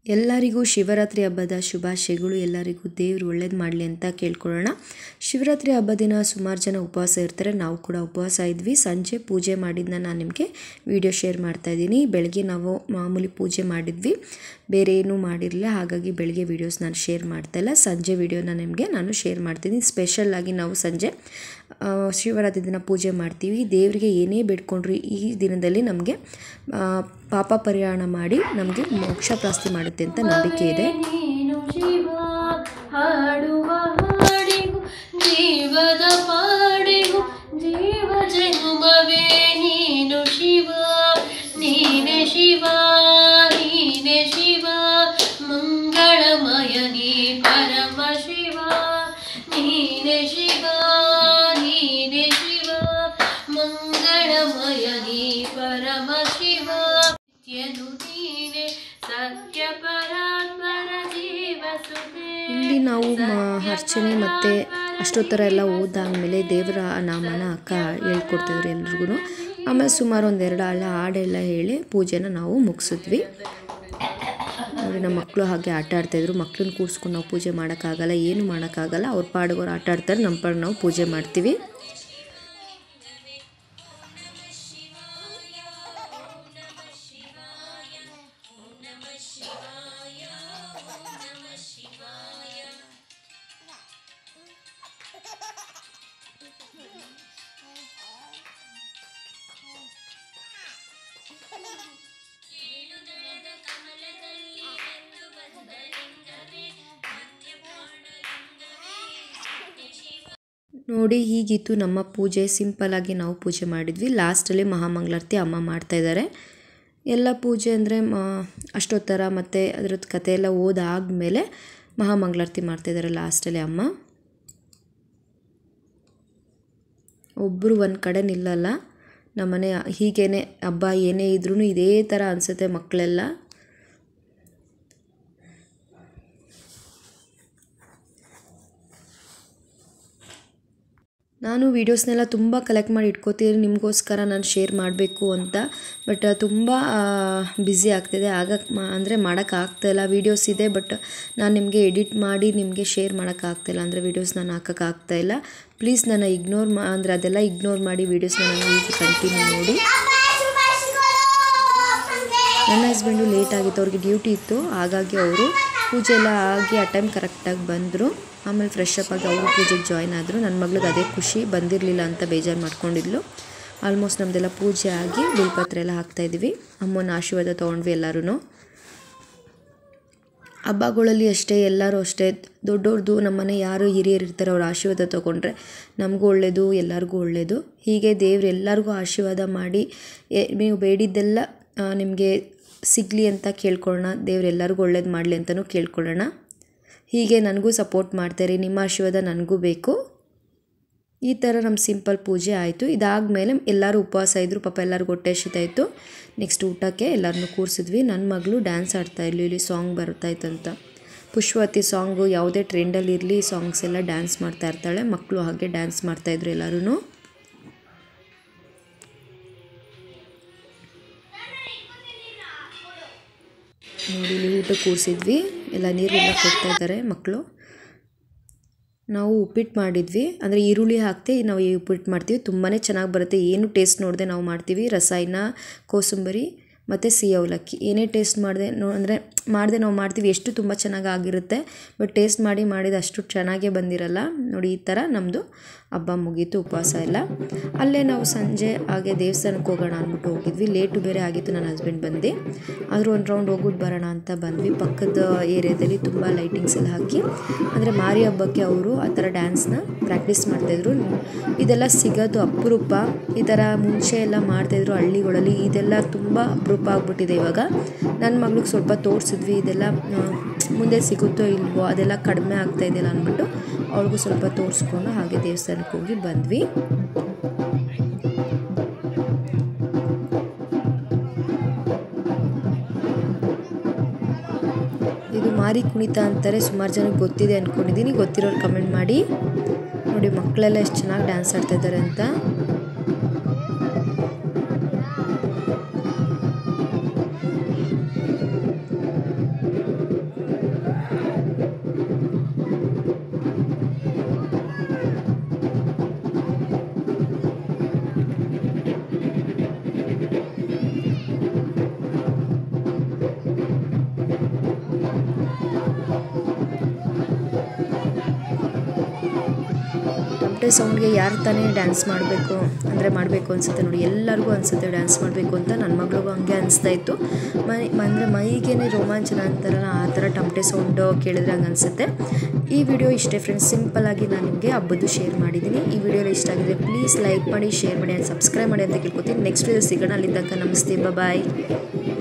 ಎಲ್ಲರಿಗೂ ಶಿವರಾತ್ರಿ ಹಬ್ಬದ ಶುಭಾಶಯಗಳು ಎಲ್ಲರಿಗೂ ದೇವರು ಒಳ್ಳೇದು ಮಾಡಲಿ ಅಂತ ಕೇಳ್ಕೊಳ್ಳೋಣ ಶಿವರಾತ್ರಿ ಹಬ್ಬ ದಿನ ಸುಮಾರು ಜನ ಉಪವಾಸ ಇರ್ತಾರೆ ನಾವು ಕೂಡ ಉಪವಾಸ ಇದ್ವಿ ಸಂಜೆ ಪೂಜೆ ಮಾಡಿದ್ದನ್ನ ನಾನು ನಿಮಗೆ ವಿಡಿಯೋ ಶೇರ್ ಮಾಡ್ತಾ ಇದ್ದೀನಿ ಬೆಳಗ್ಗೆ ನಾವು ಮಾಮೂಲಿ ಪೂಜೆ ಮಾಡಿದ್ವಿ ಬೇರೆ ಏನೂ ಮಾಡಿರಲಿಲ್ಲ ಹಾಗಾಗಿ ಬೆಳಗ್ಗೆ ವೀಡಿಯೋಸ್ ನಾನು ಶೇರ್ ಮಾಡ್ತಾಯಿಲ್ಲ ಸಂಜೆ ವೀಡಿಯೋನ ನಿಮಗೆ ನಾನು ಶೇರ್ ಮಾಡ್ತೀನಿ ಸ್ಪೆಷಲ್ಲಾಗಿ ನಾವು ಸಂಜೆ ಆ, ಶಿವರಾತ್ರಿ ದಿನ ಪೂಜೆ ಮಾಡ್ತೀವಿ ದೇವರಿಗೆ ಏನೇ ಬೇಡ್ಕೊಂಡ್ರು ಈ ದಿನದಲ್ಲಿ ನಮಗೆ ಪಾಪ ಪರಿಹಾರ ಮಾಡಿ ನಮಗೆ ಮೋಕ್ಷ ಪ್ರಾಪ್ತಿ ಮಾಡುತ್ತೆ ಅಂತ ನಂಬಿಕೆ ಇದೆ ನೀನು ಶಿವ ಹಾಡುವ ಹಾಡಿಗೂ ಜೀವದ ಪಾಡಿಗೂ ಜೀವ ಜನ್ಮವೇ ನೀನು ಶಿವ ನೀನೆ ಶಿವ ನೀನೆ ಶಿವ ಮಂಗಳಮಯ ನೀ ಪರಮ ಶಿವ ನೀನೆ ಶಿವ ನೀನೆ ಶಿವ ಮಂಗಳಮಯ ನೀ ಪರಮ ಶಿವ ನಿತ್ಯನು ನೀನೆ ಸತ್ಯ ಪರಾತ್ಪರ ಜೀವ ಸುಖೇ ಇಲ್ಲಿ ನಾವು ಮ- ಅರ್ಚನೆ ಮತ್ತು ಅಷ್ಟೊತ್ತರ ಎಲ್ಲ ಓದಾದ್ಮೇಲೆ ದೇವರ ನಾಮನ ಅಕ್ಕ ಹೇಳ್ಕೊಡ್ತಿದ್ರು ಎಲ್ರಿಗೂ ಆಮೇಲೆ ಸುಮಾರು ಒಂದೆರಡು ಹಾಳ ಹಾಡೆಲ್ಲ ಹೇಳಿ ಪೂಜೆನ ನಾವು ಮುಗಿಸಿದ್ವಿ ನೋಡಿ ನಮ್ಮ ಮಕ್ಕಳು ಹಾಗೆ ಆಟ ಆಡ್ತಾಯಿದ್ರು ಮಕ್ಳನ್ನ ಕೂರಿಸ್ಕೊಂಡು ನಾವು ಪೂಜೆ ಮಾಡೋಕ್ಕಾಗಲ್ಲ ಏನು ಮಾಡೋಕ್ಕಾಗಲ್ಲ ಅವ್ರ ಪಾಡಿಗೆ ಅವ್ರು ಆಟ ಆಡ್ತಾರೆ ನಮ್ಮ ಪಾಡಿಗೆ ನಾವು ಪೂಜೆ ಮಾಡ್ತೀವಿ ನೋಡಿ ಹೀಗಿತ್ತು ನಮ್ಮ ಪೂಜೆ ಸಿಂಪಲ್ಲಾಗಿ ನಾವು ಪೂಜೆ ಮಾಡಿದ್ವಿ ಲಾಸ್ಟಲ್ಲಿ ಮಹಾಮಂಗಳಾರತಿ ಅಮ್ಮ ಮಾಡ್ತಾಯಿದ್ದಾರೆ ಎಲ್ಲ ಪೂಜೆ ಅಂದರೆ ಅಷ್ಟೊತ್ತರ ಮತ್ತು ಅದ್ರದ್ದು ಕತೆ ಎಲ್ಲ ಓದಾದ್ಮೇಲೆ ಮಹಾಮಂಗಳಾರತಿ ಮಾಡ್ತಾಯಿದ್ದಾರೆ ಲಾಸ್ಟಲ್ಲಿ ಅಮ್ಮ ಒಬ್ಬರು ಒಂದು ಕಡೆ ನಿಲ್ಲಲ್ಲ ನಮ್ಮನೆ ಹೀಗೇನೆ ಹಬ್ಬ ಏನೇ ಇದ್ರೂ ಇದೇ ಥರ ಅನಿಸುತ್ತೆ ಮಕ್ಕಳೆಲ್ಲ ನಾನು ವೀಡಿಯೋಸ್ನೆಲ್ಲ ತುಂಬ ಕಲೆಕ್ಟ್ ಮಾಡಿ ಇಟ್ಕೋತೀನಿ ನಿಮಗೋಸ್ಕರ ನಾನು ಶೇರ್ ಮಾಡಬೇಕು ಅಂತ ಬಟ್ ತುಂಬ ಬ್ಯುಸಿ ಆಗ್ತಿದೆ ಆಗಕ್ಕೆ ಮಾ ಅಂದರೆ ಮಾಡೋಕ್ಕಾಗ್ತಾಯಿಲ್ಲ ವೀಡಿಯೋಸ್ ಇದೆ ಬಟ್ ನಾನು ನಿಮಗೆ ಎಡಿಟ್ ಮಾಡಿ ನಿಮಗೆ ಶೇರ್ ಮಾಡೋಕ್ಕಾಗ್ತಾಯಿಲ್ಲ ಅಂದರೆ ವೀಡಿಯೋಸ್ ನಾನು ಹಾಕೋಕ್ಕಾಗ್ತಾಯಿಲ್ಲ ಪ್ಲೀಸ್ ನನ್ನ ಇಗ್ನೋರ್ ಮಾ ಅಂದರೆ ಅದೆಲ್ಲ ಇಗ್ನೋರ್ ಮಾಡಿ ವೀಡಿಯೋಸ್ನ ನಾನು ಹೀಗೆ ಕಂಟಿನ್ಯೂ ನೋಡಿ ನನ್ನ ಹಸ್ಬೆಂಡು ಲೇಟ್ ಆಗಿತ್ತು ಅವ್ರಿಗೆ ಡ್ಯೂಟಿ ಇತ್ತು ಹಾಗಾಗಿ ಅವರು ಪೂಜೆ ಎಲ್ಲ ಆಗಿ ಆ ಟೈಮ್ ಕರೆಕ್ಟಾಗಿ ಬಂದರು ಆಮೇಲೆ ಫ್ರೆಶ್ ಅಪ್ ಆಗಿ ಅವರು ಪೂಜೆಗೆ ಜಾಯ್ನ್ ಆದರು ನನ್ನ ಮಗಳಿಗೆ ಅದೇ ಖುಷಿ ಬಂದಿರಲಿಲ್ಲ ಅಂತ ಬೇಜಾರು ಮಾಡ್ಕೊಂಡಿದ್ಲು ಆಲ್ಮೋಸ್ಟ್ ನಮ್ಮದೆಲ್ಲ ಪೂಜೆ ಆಗಿ ಬಿಲ್ಪತ್ರೆ ಎಲ್ಲ ಹಾಕ್ತಾಯಿದ್ವಿ ಅಮ್ಮನ ಆಶೀರ್ವಾದ ತೊಗೊಂಡ್ವಿ ಎಲ್ಲರೂ ಹಬ್ಬಗಳಲ್ಲಿ ಅಷ್ಟೇ ಎಲ್ಲರೂ ಅಷ್ಟೇ ದೊಡ್ಡವ್ರದ್ದು ನಮ್ಮನೆ ಯಾರು ಹಿರಿಯರು ಇರ್ತಾರೆ ಅವ್ರ ಆಶೀರ್ವಾದ ತೊಗೊಂಡ್ರೆ ನಮಗೂ ಒಳ್ಳೆಯದು ಎಲ್ಲರಿಗೂ ಒಳ್ಳೆಯದು ಹೀಗೆ ದೇವ್ರು ಎಲ್ಲರಿಗೂ ಆಶೀರ್ವಾದ ಮಾಡಿ ಎ- ನೀವು ಬೇಡಿದ್ದೆಲ್ಲ ನಿಮಗೆ ಸಿಗಲಿ ಅಂತ ಕೇಳ್ಕೊಳ್ಳೋಣ ದೇವ್ರು ಎಲ್ಲರಿಗೂ ಒಳ್ಳೇದು ಮಾಡಲಿ ಅಂತಲೂ ಕೇಳ್ಕೊಳ್ಳೋಣ ಹೀಗೆ ನನಗೂ ಸಪೋರ್ಟ್ ಮಾಡ್ತಾರೆ ನಿಮ್ಮ ಆಶೀರ್ವಾದ ನನಗೂ ಬೇಕು ಈ ಥರ ನಮ್ಮ ಸಿಂಪಲ್ ಪೂಜೆ ಆಯಿತು ಇದಾದಮೇಲೆ ಎಲ್ಲರೂ ಉಪವಾಸ ಇದ್ದರು ಪಾಪ ಎಲ್ಲರಿಗೂ ಹೊಟ್ಟೆ ಹಸಿತಾಯಿತ್ತು ನೆಕ್ಸ್ಟ್ ಊಟಕ್ಕೆ ಎಲ್ಲರನ್ನೂ ಕೂರಿಸಿದ್ವಿ ನನ್ನ ಮಗಳು ಡ್ಯಾನ್ಸ್ ಆಡ್ತಾ ಇದ್ಲು ಇಲ್ಲಿ ಸಾಂಗ್ ಬರ್ತಾಯಿತ್ತಂತ ಪುಷ್ಪವತಿ ಸಾಂಗು ಯಾವುದೇ ಟ್ರೆಂಡಲ್ಲಿ ಇರಲಿ ಸಾಂಗ್ಸ್ ಎಲ್ಲ ಡ್ಯಾನ್ಸ್ ಮಾಡ್ತಾ ಇರ್ತಾಳೆ ಮಕ್ಕಳು ಹಾಗೆ ಡ್ಯಾನ್ಸ್ ಮಾಡ್ತಾಯಿದ್ರು ಎಲ್ಲರೂ ನೋಡಿ ಇಲ್ಲಿ ಊಟ ಕೂರಿಸಿದ್ವಿ ಎಲ್ಲ ನೀರೆಲ್ಲ ಕೊಡ್ತಾ ಇದ್ದಾರೆ ಮಕ್ಕಳು ನಾವು ಉಪ್ಪಿಟ್ಟು ಮಾಡಿದ್ವಿ ಅಂದರೆ ಈರುಳ್ಳಿ ಹಾಕ್ತೆ ನಾವು ಈ ಉಪ್ಪಿಟ್ಟು ಮಾಡ್ತೀವಿ ತುಂಬಾ ಚೆನ್ನಾಗಿ ಬರುತ್ತೆ ಏನು ಟೇಸ್ಟ್ ನೋಡದೆ ನಾವು ಮಾಡ್ತೀವಿ ರಸಾಯನ ಕೋಸಂಬರಿ ಮತ್ತು ಸಿಹಿ ಅವಲಕ್ಕಿ ಏನೇ ಟೇಸ್ಟ್ ಮಾಡಿದೆ ನೋ ಅಂದರೆ ಮಾಡಿದೆ ನಾವು ಮಾಡ್ತೀವಿ ಎಷ್ಟು ತುಂಬ ಚೆನ್ನಾಗಿ ಆಗಿರುತ್ತೆ ಬಟ್ ಟೇಸ್ಟ್ ಮಾಡಿ ಮಾಡಿದ ಅಷ್ಟು ಚೆನ್ನಾಗೇ ಬಂದಿರಲ್ಲ ನೋಡಿ ಈ ಥರ ನಮ್ಮದು ಹಬ್ಬ ಮುಗೀತು ಉಪವಾಸ ಎಲ್ಲ ಅಲ್ಲೇ ನಾವು ಸಂಜೆ ಹಾಗೆ ದೇವಸ್ಥಾನಕ್ಕೆ ಹೋಗೋಣ ಅಂದ್ಬಿಟ್ಟು ಹೋಗಿದ್ವಿ ಲೇಟು ಬೇರೆ ಆಗಿತ್ತು ನನ್ನ ಹಸ್ಬೆಂಡ್ ಬಂದು ಆದರೂ ಒಂದು ರೌಂಡ್ ಹೋಗ್ಬಿಟ್ಟು ಬರೋಣ ಅಂತ ಬಂದ್ವಿ ಪಕ್ಕದ ಏರಿಯಾದಲ್ಲಿ ತುಂಬ ಲೈಟಿಂಗ್ಸ್ ಎಲ್ಲ ಹಾಕಿ ಅಂದರೆ ಮಾರಿ ಹಬ್ಬಕ್ಕೆ ಅವರು ಆ ಥರ ಡ್ಯಾನ್ಸ್ನ ಪ್ರಾಕ್ಟೀಸ್ ಮಾಡ್ತಾಯಿದ್ರು ಇದೆಲ್ಲ ಸಿಗೋದು ಅಪರೂಪ ಈ ಥರ ಮುಂಚೆ ಎಲ್ಲ ಮಾಡ್ತಾಯಿದ್ರು ಹಳ್ಳಿಗಳಲ್ಲಿ ಇದೆಲ್ಲ ತುಂಬ ಅಪರೂಪ ಆಗ್ಬಿಟ್ಟಿದೆ ಇವಾಗ ನನ್ನ ಮಗಳಿಗೆ ಸ್ವಲ್ಪ ತೋರಿಸಿದ್ವಿ ಇದೆಲ್ಲ ಆ, ಮುಂದೆ ಸಿಗುತ್ತೋ ಇಲ್ವೋ ಅದೆಲ್ಲ ಕಡಿಮೆ ಆಗ್ತಾ ಇದೆಯಲ್ಲ ಅಂದ್ಬಿಟ್ಟು ಅವ್ಳಿಗೂ ಸ್ವಲ್ಪ ತೋರಿಸ್ಕೊಂಡು ಹಾಗೆ ದೇವಸ್ಥಾನಕ್ಕೆ ಹೋಗಿ ಬಂದ್ವಿ ಇದು ಮಾರಿ ಕುಣಿತ ಅಂತಾರೆ ಸುಮಾರು ಜನಕ್ಕೆ ಗೊತ್ತಿದೆ ಅಂದ್ಕೊಂಡಿದ್ದೀನಿ ಗೊತ್ತಿರೋರು ಕಮೆಂಟ್ ಮಾಡಿ ನೋಡಿ ಮಕ್ಕಳೆಲ್ಲ ಎಷ್ಟು ಚೆನ್ನಾಗಿ ಡ್ಯಾನ್ಸ್ ಆಡ್ತಾ ಇದ್ದಾರೆ ಅಂತ ತಮಟೆ ಸೌಂಡ್ಗೆ ಯಾರು ತಾನೇ ಡ್ಯಾನ್ಸ್ ಮಾಡಬೇಕು ಅಂದರೆ ಮಾಡಬೇಕು ಅನಿಸುತ್ತೆ ನೋಡಿ ಎಲ್ಲರಿಗೂ ಅನಿಸುತ್ತೆ ಡ್ಯಾನ್ಸ್ ಮಾಡಬೇಕು ಅಂತ ನನ್ನ ಮಗಳಿಗೂ ಹಂಗೆ ಅನಿಸ್ತಾ ಇತ್ತು ಮೈ ಅಂದರೆ ಮೈಗೇನೆ ರೋಮಾಂಚನ ಅಂತಾರಲ್ಲ ಆ ಥರ ಟಮಟೆ ಸೌಂಡು ಕೇಳಿದ್ರೆ ಹಂಗೆ ಅನಿಸುತ್ತೆ ಈ ವಿಡಿಯೋ ಇಷ್ಟೇ ಫ್ರೆಂಡ್ಸ್ ಸಿಂಪಲ್ಲಾಗಿ ನಾನು ನಿಮಗೆ ಹಬ್ಬದ್ದು ಶೇರ್ ಮಾಡಿದ್ದೀನಿ ಈ ವಿಡಿಯೋ ಇಷ್ಟ ಆಗಿದ್ರೆ ಪ್ಲೀಸ್ ಲೈಕ್ ಮಾಡಿ ಶೇರ್ ಮಾಡಿ ಆ್ಯಂಡ್ ಸಬ್ಸ್ಕ್ರೈಬ್ ಮಾಡಿ ಅಂತ ಕೇಳ್ಕೊತೀನಿ ನೆಕ್ಸ್ಟ್ ವಿಡಿಯೋ ಸಿಗೋಣ ಅಲ್ಲಿ ತನಕ ನಮಸ್ತೆ ಬಾಯ್